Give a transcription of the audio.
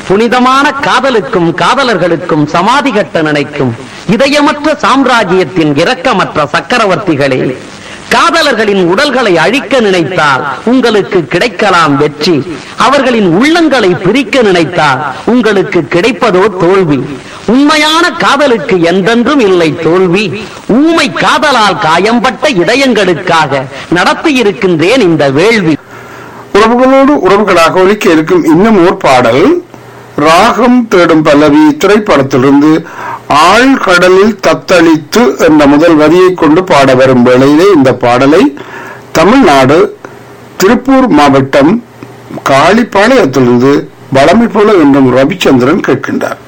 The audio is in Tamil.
புனிதமான காதலுக்கும் காதலர்களுக்கும் சமாதி கட்ட நினைக்கும் இதயமற்ற சாம்ராஜ்யத்தின் இரக்கமற்ற சக்கரவர்த்திகளே காதலர்களின் உடல்களை அழிக்க நினைத்தால் உங்களுக்கு கிடைக்கலாம் வெற்றி அவர்களின் உள்ளங்களை பிரிக்க நினைத்தால் உங்களுக்கு கிடைப்பதோ தோல்வி உண்மையான காதலுக்கு என்றென்றும் இல்லை தோல்வி ஊமை காதலால் காயம்பட்ட இதயங்களுக்காக நடத்தியிருக்கின்றேன் இந்த வேள்வி உறவுகளோடு உறவுகளாக ஒலிக்க இருக்கும் இன்னும் ஓர் பாடல் ராகம் தேடும் பல்லவி திரைப்படத்திலிருந்து ஆழ்கடலில் தத்தளித்து என்ற முதல் வரியை கொண்டு பாட வரும் வேளையிலே இந்த பாடலை தமிழ்நாடு திருப்பூர் மாவட்டம் காளிப்பாளையத்திலிருந்து வளமை போல என்றும் ரவிச்சந்திரன் கேட்கின்றார்